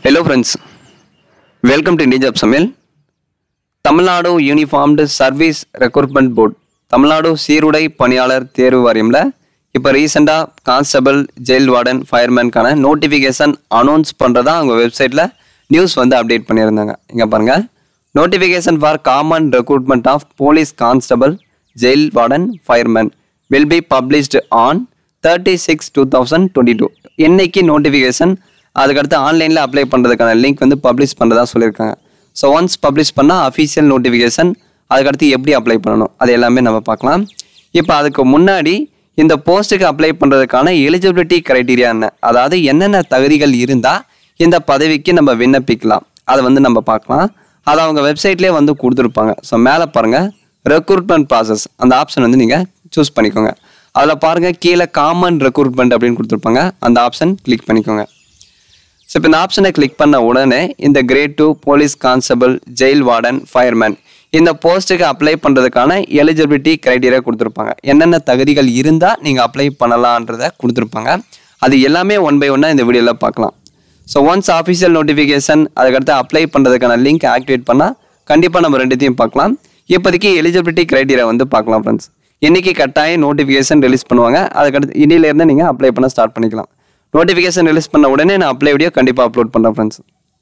hello friends welcome to இண்டிஜாப் சமையல் Tamil Nadu uniformed service recruitment board Tamil Nadu சீருடை பணியாளர் தேர்வு வாரியம்ல இப்போ ரீசெண்டாக கான்ஸ்டபிள் ஜெயில் வார்டன் ஃபயர்மேனுக்கான நோட்டிஃபிகேஷன் அனௌன்ஸ் பண்ணுறதா அவங்க வெப்சைட்டில் நியூஸ் வந்து அப்டேட் பண்ணியிருந்தாங்க இங்கே பாருங்கள் notification for common recruitment of police constable jail warden fireman will be published on thirty six two thousand twenty two என்னைக்கு நோட்டிஃபிகேஷன் அதுக்கடுத்து ஆன்லைனில் அப்ளை பண்ணுறதுக்கான லிங்க் வந்து பப்ளிஷ் பண்ணுறதா சொல்லியிருக்காங்க ஸோ ஒன்ஸ் பப்ளிஷ் பண்ணால் அஃபீஷியல் நோட்டிஃபிகேஷன் அதுக்கடுத்து எப்படி அப்ளை பண்ணணும் அது எல்லாமே நம்ம பார்க்கலாம் இப்போ அதுக்கு முன்னாடி இந்த போஸ்ட்டுக்கு அப்ளை பண்ணுறதுக்கான எலிஜிபிலிட்டி க்ரைட்டீரியா என்ன அதாவது என்னென்ன தகுதிகள் இருந்தால் இந்த பதவிக்கு நம்ம விண்ணப்பிக்கலாம் அதை வந்து நம்ம பார்க்கலாம் அதை அவங்க வெப்சைட்லேயே வந்து கொடுத்துருப்பாங்க ஸோ மேலே பாருங்கள் ரெக்ரூட்மெண்ட் ப்ராசஸ் அந்த ஆப்ஷன் வந்து நீங்கள் சூஸ் பண்ணிக்கோங்க அதில் பாருங்கள் கீழே காமன் ரெக்ரூட்மெண்ட் அப்படின்னு கொடுத்துருப்பாங்க அந்த ஆப்ஷன் கிளிக் பண்ணிக்கோங்க ஸோ இப்போ இந்த ஆப்ஷனை கிளிக் பண்ண உடனே இந்த grade two police constable jail warden fireman இந்த போஸ்ட்டுக்கு அப்ளை பண்ணுறதுக்கான எலிஜிபிலிட்டி க்ரைட்டீரியா கொடுத்துருப்பாங்க என்னென்ன தகுதிகள் இருந்தால் நீங்கள் அப்ளை பண்ணலான்றதை கொடுத்துருப்பாங்க அது எல்லாமே ஒன் பை ஒன்னாக இந்த வீடியோவில் பார்க்கலாம் ஸோ ஒன்ஸ் ஆஃபீஷியல் நோட்டிஃபிகேஷன் அதுக்கடுத்து அப்ளை பண்ணுறதுக்கான லிங்க் ஆக்டிவேட் பண்ணால் கண்டிப்பாக நம்ம ரெண்டுத்தையும் பார்க்கலாம் இப்போதைக்கு எலிஜிபிலிட்டி க்ரைட்டீரியா வந்து பார்க்கலாம் ஃப்ரெண்ட்ஸ் இன்னைக்கு கட்டாயம் நோட்டிஃபிகேஷன் ரிலீஸ் பண்ணுவாங்க அதுக்கடுத்து இன்னிலேருந்து நீங்கள் அப்ளை பண்ண ஸ்டார்ட் பண்ணிக்கலாம் நோட்டிஃபிகேஷன் ரிலீஸ் பண்ண உடனே நான் அப்ளை வீடியோ கண்டிப்பாக அப்லோட் பண்ணுறேன் ஃப்ரெண்ட்ஸ்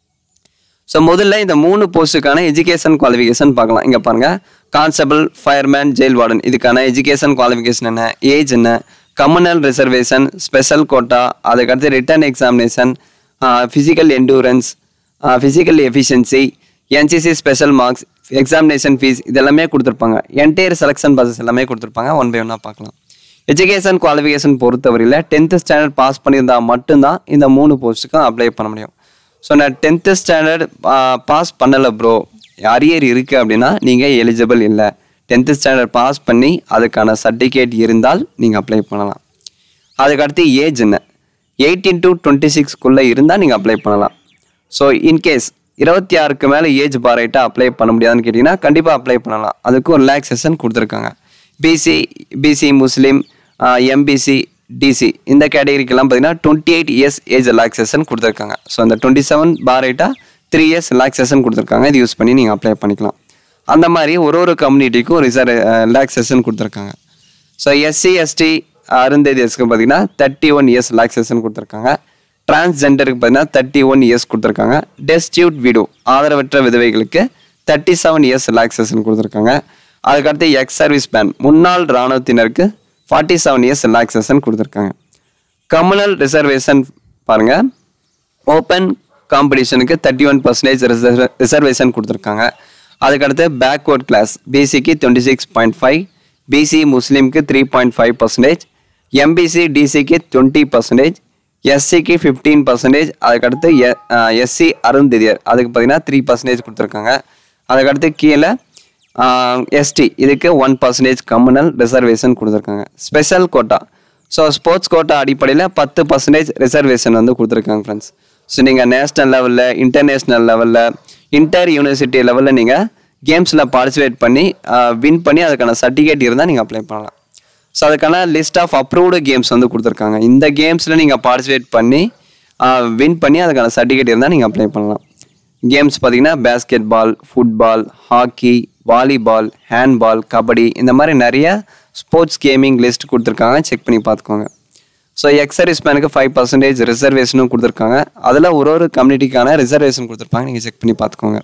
ஸோ முதல்ல இந்த மூணு போஸ்ட்டுக்கான எஜுகேஷன் குவாலிஃபிகேஷன் பார்க்கலாம் இங்கே பாருங்கள் கான்ஸ்டபிள் ஃபயர்மேன் ஜெயில் வார்டன் இதுக்கான எஜுகேஷன் குவாலிஃபிகேஷன் என்ன ஏஜ் என்ன கம்யூனல் ரிசர்வேஷன் ஸ்பெஷல் கோட்டா அதுக்கடுத்து written examination physical endurance physical efficiency NCC special marks examination fees இதெல்லாமே கொடுத்துருப்பாங்க என்டையர் செலெக்ஷன் ப்ராசஸ் எல்லாமே கொடுத்துருப்பாங்க ஒன் பை ஒன்னாக பார்க்கலாம் எஜுகேஷன் குவாலிஃபிகேஷன் பொறுத்தவரையில் டென்த்து ஸ்டாண்டர்ட் பாஸ் பண்ணியிருந்தால் மட்டும்தான் இந்த மூணு போஸ்ட்டுக்கும் அப்ளை பண்ண முடியும் ஸோ நான் டென்த்து ஸ்டாண்டர்ட் பாஸ் பண்ணலை ப்ரோ அரியர் இருக்குது அப்படின்னா நீங்கள் எலிஜிபிள் இல்லை டென்த்து ஸ்டாண்டர்ட் பாஸ் பண்ணி அதுக்கான சர்டிஃபிகேட் இருந்தால் நீங்கள் அப்ளை பண்ணலாம் அதுக்கடுத்து ஏஜ் என்ன எயிட்டீன் டு டுவெண்ட்டி சிக்ஸ்க்குள்ளே இருந்தால் நீங்கள் அப்ளை பண்ணலாம் ஸோ இன்கேஸ் இருபத்தி ஆறுக்கு மேலே ஏஜ் பாரைட்டாக அப்ளை பண்ண முடியாதுன்னு கேட்டிங்கன்னா கண்டிப்பாக அப்ளை பண்ணலாம் அதுக்கு ஒரு ரிலாக்ஸேஷன் கொடுத்துருக்காங்க BC BC Muslim MBC DC இந்த கேட்டகரிக்கெல்லாம் பார்த்தீங்கன்னா twenty eight years age relaxation கொடுத்துருக்காங்க ஸோ அந்த டுவெண்ட்டி செவன் பாரைட்டாக த்ரீ இயர்ஸ் ரிலாக்ஸேஷன் கொடுத்துருக்காங்க இது யூஸ் பண்ணி நீங்கள் அப்ளை பண்ணிக்கலாம் அந்த மாதிரி ஒரு ஒரு கம்யூனிட்டிக்கும் ரிசர்வ் ரிலாக்ஸேஷன் கொடுத்துருக்காங்க ஸோ எஸ்சி எஸ்டி அருந்ததியஸ்க்கு பார்த்தீங்கன்னா தேர்ட்டி ஒன் இயர்ஸ் ரிலாக்ஸேஷன் கொடுத்துருக்காங்க டிரான்ஸ்ஜெண்டருக்கு பார்த்தீங்கன்னா தேர்ட்டி ஒன் இயர்ஸ் கொடுத்துருக்காங்க டெஸ்டியூட் விடோ ஆதரவற்ற விதவைகளுக்கு தேர்ட்டி செவன் இயர்ஸ் ரிலாக்ஸேஷன் கொடுத்துருக்காங்க அதுக்கடுத்து எக்ஸ் சர்வீஸ் பேன் முன்னாள் இராணுவத்தினருக்கு ஃபார்ட்டி செவன் இயர்ஸ் ரிலாக்ஸேஷன் கொடுத்துருக்காங்க கம்யூனல் ரிசர்வேஷன் பாருங்கள் ஓப்பன் காம்படிஷனுக்கு தேர்ட்டி ஒன் பர்சன்டேஜ் ரிசர்வேஷன் கொடுத்துருக்காங்க அதுக்கடுத்து பேக்வர்ட் கிளாஸ் பிசிக்கு twenty six point five BC முஸ்லீம்க்கு three point five percentage MBC டிசிக்கு twenty percentage எஸ்சிக்கு ஃபிஃப்டீன் பர்சன்டேஜ் அதுக்கடுத்து எஸ்சி அருந்திதியர் அதுக்கு பார்த்தீங்கன்னா த்ரீ பர்சன்டேஜ் கொடுத்துருக்காங்க அதுக்கடுத்து கீழே எஸ்டி இதுக்கு ஒன் பர்சன்டேஜ் கம்யூனல் ரிசர்வேஷன் கொடுத்துருக்காங்க special quota so sports quota அடிப்படையில் பத்து பர்சன்டேஜ் ரிசர்வேஷன் வந்து கொடுத்துருக்காங்க ஃப்ரெண்ட்ஸ் ஸோ நீங்கள் நேஷ்னல் லெவலில் இன்டர்நேஷ்னல் லெவலில் இன்டர் யூனிவர்சிட்டி லெவலில் நீங்கள் கேம்ஸில் பார்ட்டிசிபேட் பண்ணி வின் பண்ணி அதுக்கான சர்டிஃபிகேட் இருந்தால் நீங்கள் அப்ளை பண்ணலாம் ஸோ அதுக்கான லிஸ்ட் ஆஃப் அப்ரூவ்டு கேம்ஸ் வந்து கொடுத்துருக்காங்க இந்த கேம்ஸில் நீங்கள் பார்ட்டிசிபேட் பண்ணி வின் பண்ணி அதுக்கான சர்டிஃபிகேட் இருந்தால் நீங்கள் அப்ளை பண்ணலாம் கேம்ஸ் பார்த்தீங்கன்னா basketball football hockey volleyball handball kabaddi இந்த மாதிரி நிறைய ஸ்போர்ட்ஸ் கேமிங் லிஸ்ட் கொடுத்துருக்காங்க செக் பண்ணி பார்த்துக்கோங்க ஸோ எக்ஸர்வீஸ் மேனுக்கு ஃபைவ் பர்சன்டேஜ் ரிசர்வேஷனும் கொடுத்துருக்காங்க அதில் ஒரு ஒரு கம்யூனிட்டிக்கான ரிசர்வேஷன் கொடுத்துருப்பாங்க நீங்கள் செக் பண்ணி பார்த்துக்கோங்க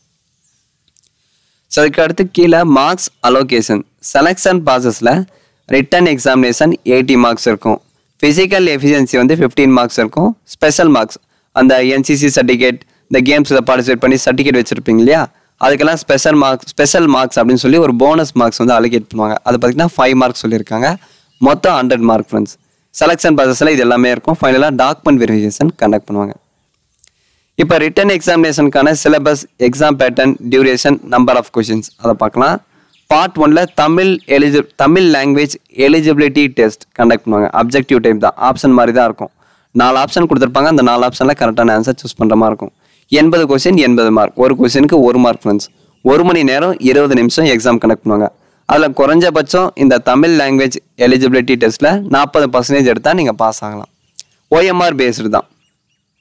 ஸோ அதுக்கு அடுத்து கீழே மார்க்ஸ் அலோகேஷன் செலெக்ஷன் ப்ராசஸில் ரிட்டன் எக்ஸாமினேஷன் எயிட்டி மார்க்ஸ் இருக்கும் ஃபிசிக்கல் எஃபிஷியன்சி வந்து ஃபிஃப்டீன் மார்க்ஸ் இருக்கும் ஸ்பெஷல் மார்க்ஸ் அந்த என்சிசி சர்டிஃபிகேட் இந்த கேம்ஸில் பார்ட்டிசிபேட் பண்ணி சர்டிஃபிகேட் வச்சுருப்பீங்க இல்லையா அதுக்கெல்லாம் ஸ்பெஷல் மார்க்ஸ் ஸ்பெஷல் மார்க்ஸ் அப்படின்னு சொல்லி ஒரு போனஸ் மார்க்ஸ் வந்து அலோகேட் பண்ணுவாங்க அது பார்த்தீங்கன்னா ஃபைவ் மார்க்ஸ் சொல்லியிருக்காங்க மொத்தம் ஹண்ட்ரட் மார்க் ஃப்ரெண்ட்ஸ் செலெக்ஷன் ப்ராசஸில் இது எல்லாமே இருக்கும் ஃபைனலாக டாக்குமெண்ட் வெரிஃபிகேஷன் கண்டக்ட் பண்ணுவாங்க இப்போ ரிட்டன் எக்ஸாமினேஷனுக்கான syllabus exam pattern duration number of questions அதை பார்க்கலாம் பார்ட் ஒன்ல தமிழ் எலிஜி Tamil language eligibility test conduct பண்ணுவாங்க அப்ஜெக்டிவ் டைப் தான் ஆப்ஷன் மாதிரி தான் இருக்கும் நாலு ஆப்ஷன் கொடுத்துருப்பாங்க அந்த நாலு ஆப்ஷனில் கரெக்டான ஆன்சர் சூஸ் பண்ணுற மாதிரி இருக்கும் எண்பது கொஸ்டின் எண்பது மார்க் ஒரு கொஸ்டினுக்கு ஒரு மார்க் ஃப்ரெண்ட்ஸ் ஒரு மணி நேரம் இருபது நிமிஷம் எக்ஸாம் கண்டக்ட் பண்ணுவாங்க அதில் குறைஞ்சபட்சம் இந்த தமிழ் லாங்குவேஜ் எலிஜிபிலிட்டி டெஸ்ட்டில் நாற்பது பர்சன்டேஜ் எடுத்தால் நீங்கள் பாஸ் ஆகலாம் ஓஎம்ஆர் பேஸ்டு தான்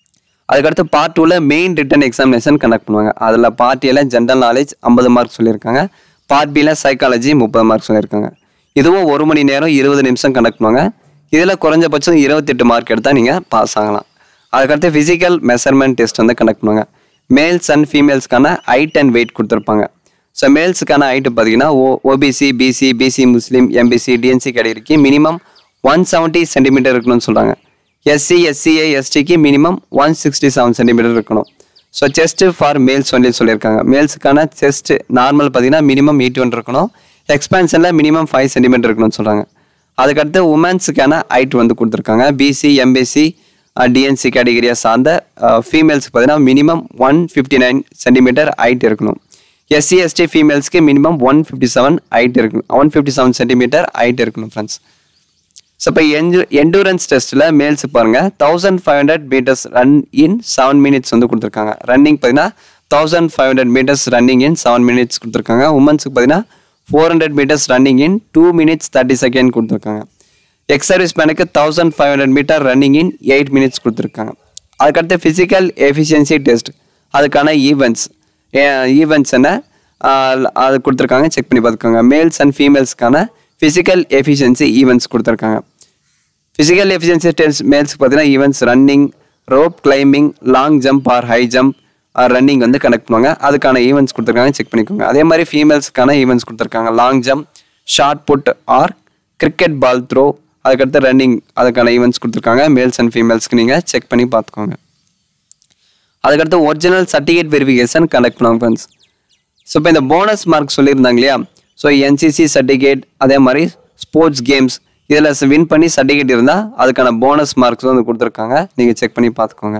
அதுக்கடுத்து பார்ட் டூவில் மெயின் ரிட்டன் எக்ஸாமினேஷன் கண்டக்ட் பண்ணுவாங்க அதில் பார்ட் ஏல ஜென்ரல் நாலேஜ் ஐம்பது மார்க் சொல்லியிருக்காங்க பார்ட் பியில் சைக்காலஜி முப்பது மார்க் சொல்லியிருக்காங்க இதுவும் ஒரு மணி நேரம் இருபது நிமிஷம் கண்டக்ட் பண்ணுவாங்க இதில் குறைஞ்சபட்சம் இருபத்தெட்டு மார்க் எடுத்தால் நீங்கள் பாஸ் ஆகலாம் அதுக்கடுத்து ஃபிசிக்கல் மெஷர்மெண்ட் டெஸ்ட் வந்து கண்டக்ட் பண்ணுவாங்க மேல்ஸ் அண்ட் ஃபீமேல்ஸ்க்கான ஹைட் அண்ட் வெயிட் கொடுத்துருப்பாங்க ஸோ மேல்ஸுக்கான ஹைட்டு பார்த்தீங்கன்னா O OBC BC BC Muslim MBC DNC கேட்டகரிக்கு மினிமம் ஒன் செவன்ட்டி சென்டிமீட்டர் இருக்கணும்னு சொல்கிறாங்க எஸ்சி எஸ்சிஏ எஸ்டிக்கு minimum one sixty seven centimetre இருக்கணும் so chest for males only சொல்லியிருக்காங்க மேல்ஸுக்கான செஸ்ட் நார்மல் பார்த்தீங்கன்னா மினிமம் எயிட்டி ஒன் இருக்கணும் எக்ஸ்பென்ஷனில் மினிமம் ஃபைவ் சென்டிமீட்டர் இருக்கணும்னு சொல்கிறாங்க அதுக்கடுத்து உமன்ஸுக்கான ஹைட் வந்து கொடுத்துருக்காங்க பிசி எம்பிசி டிஎன்சி கேட்டகரியை சார்ந்த ஃபீமேல்ஸ்க்கு பார்த்தீங்கன்னா minimum one fifty nine centimetre height இருக்கணும் எஸ்சி எஸ்டி ஃபீமேல்ஸ்க்கு minimum one fifty seven height இருக்கணும் one fifty seven centimetre height இருக்கணும் ஃப்ரெண்ட்ஸ் ஸோ இப்போ என்ஜு எண்டூரன்ஸ் டெஸ்ட்டில் மேல்ஸ் பாருங்கள் thousand five hundred metres run in seven minutes வந்து கொடுத்துருக்காங்க ரன்னிங் பார்த்தீங்கன்னா thousand five hundred metres running in seven minutes கொடுத்துருக்காங்க உமன்ஸுக்கு பார்த்தீங்கன்னா four hundred metres running in two minutes thirty second கொடுத்துருக்காங்க ex service மேனுக்கு thousand five hundred metre running in eight minutes கொடுத்துருக்காங்க அதுக்கடுத்து physical efficiency test அதுக்கான events events என்ன ஆஹ் அது கொடுத்துருக்காங்க செக் பண்ணி பார்த்துக்கோங்க மேல்ஸ் அண்ட் ஃபீமேல்ஸ்க்கான ஃபிசிக்கல் எஃபிஷியன்சி ஈவெண்ட்ஸ் கொடுத்துருக்காங்க ஃபிசிக்கல் எஃபிஷியன்சி டெஸ்ட் மேல்ஸ்க்கு பார்த்தீங்கன்னா events running rope climbing long jump or high jump or running வந்து கனெக்ட் பண்ணுவாங்க அதுக்கான ஈவெண்ட்ஸ் கொடுத்துருக்காங்க செக் பண்ணிக்கோங்க அதே மாதிரி ஃபீமேல்ஸ்க்கான ஈவெண்ட்ஸ் கொடுத்துருக்காங்க long jump shot put or cricket ball throw அதுக்கடுத்து ரன்னிங் அதுக்கான ஈவெண்ட்ஸ் கொடுத்துருக்காங்க மேல்ஸ் அண்ட் ஃபீமேல்ஸ்க்கு நீங்கள் செக் பண்ணி பார்த்துக்கோங்க அதுக்கடுத்து ஒரிஜினல் சர்டிஃபிகேட் வெரிஃபிகேஷன் கண்டக்ட் பண்ணுவாங்க ஃப்ரெண்ட்ஸ் ஸோ இப்போ இந்த போனஸ் மார்க் சொல்லியிருந்தாங்க இல்லையா ஸோ என்சிசி சர்டிஃபிகேட் அதே மாதிரி ஸ்போர்ட்ஸ் கேம்ஸ் இதில் வின் பண்ணி சர்டிஃபிகேட் இருந்தால் அதுக்கான போனஸ் மார்க்ஸ் வந்து கொடுத்துருக்காங்க நீங்கள் செக் பண்ணி பார்த்துக்கோங்க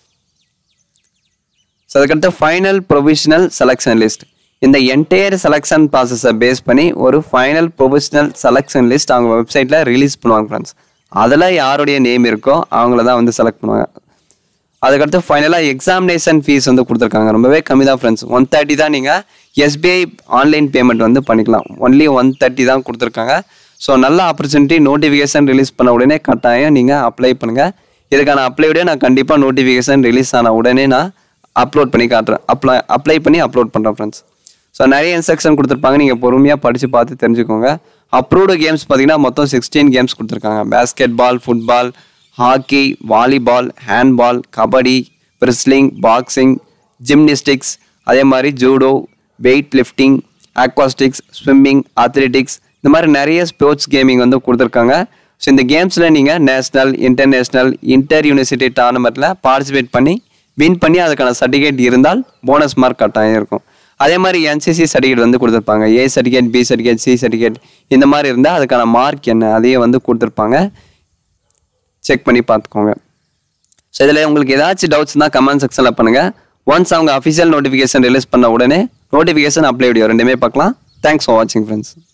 ஸோ அதுக்கடுத்து ஃபைனல் ப்ரொவிஷனல் செலெக்ஷன் லிஸ்ட் இந்த என்டையர் செலெக்ஷன் ப்ராசஸை பேஸ் பண்ணி ஒரு ஃபைனல் ப்ரொவிஷனல் செலெக்ஷன் லிஸ்ட் அவங்க வெப்சைட்டில் ரிலீஸ் பண்ணுவாங்க ஃப்ரெண்ட்ஸ் அதில் யாருடைய நேம் இருக்கோ அவங்கள தான் வந்து செலக்ட் பண்ணுவாங்க அதுக்கடுத்து ஃபைனலாக எக்ஸாமினேஷன் ஃபீஸ் வந்து கொடுத்துருக்காங்க ரொம்பவே கம்மி தான் ஃப்ரெண்ட்ஸ் ஒன் தேர்ட்டி தான் நீங்கள் எஸ்பிஐ ஆன்லைன் பேமெண்ட் வந்து பண்ணிக்கலாம் ஒன்லி ஒன் தேர்ட்டி தான் கொடுத்துருக்காங்க ஸோ நல்ல ஆப்பர்ச்சுனிட்டி நோட்டிஃபிகேஷன் ரிலீஸ் பண்ண உடனே கட்டாயம் நீங்கள் அப்ளை பண்ணுங்கள் இதுக்கான அப்ளைவிட நான் கண்டிப்பாக நோட்டிஃபிகேஷன் ரிலீஸ் ஆன உடனே நான் அப்லோட் பண்ணி காட்டுறேன் அப்ளை அப்ளை பண்ணி அப்லோட் பண்ணுறேன் ஃப்ரெண்ட்ஸ் ஸோ நிறைய இன்ஸ்ட்ரக்ஷன் கொடுத்துருப்பாங்க நீங்கள் பொறுமையாக படித்து பார்த்து தெரிஞ்சுக்கோங்க அப்ரூவ்டு கேம்ஸ் பார்த்தீங்கன்னா மொத்தம் சிக்ஸ்டீன் கேம்ஸ் கொடுத்துருக்காங்க basketball football hockey volleyball handball kabaddi wrestling boxing gymnastics அதே மாதிரி judo weightlifting aquatics swimming athletics இந்த மாதிரி நிறைய ஸ்போர்ட்ஸ் கேமிங் வந்து கொடுத்துருக்காங்க ஸோ இந்த கேம்ஸில் நீங்கள் நேஷ்னல் இன்டர்நேஷ்னல் இன்டர் யூனிவர்சிட்டி டோர்னமெண்ட்டில் பார்ட்டிசிபேட் பண்ணி வின் பண்ணி அதுக்கான சர்டிஃபிகேட் இருந்தால் போனஸ் மார்க் கட்டாயம் இருக்கும் அதே மாதிரி என்சிசி சர்டிஃபிகேட் வந்து கொடுத்துருப்பாங்க A certificate B certificate C certificate இந்த மாதிரி இருந்தால் அதுக்கான மார்க் என்ன அதையும் வந்து கொடுத்துருப்பாங்க செக் பண்ணி பார்த்துக்கோங்க ஸோ இதில் உங்களுக்கு ஏதாச்சும் டவுட்ஸ் தான் கமெண்ட் செக்ஷனில் பண்ணுங்கள் ஒன்ஸ் அவங்க அஃபிஷியல் நோட்டிஃபிகேஷன் ரிலீஸ் பண்ண உடனே நோட்டிஃபிகேஷன் அப்ளை வீடியோ ரெண்டுமே பார்க்கலாம் தேங்க்ஸ் ஃபார் வாட்சிங் ஃப்ரெண்ட்ஸ்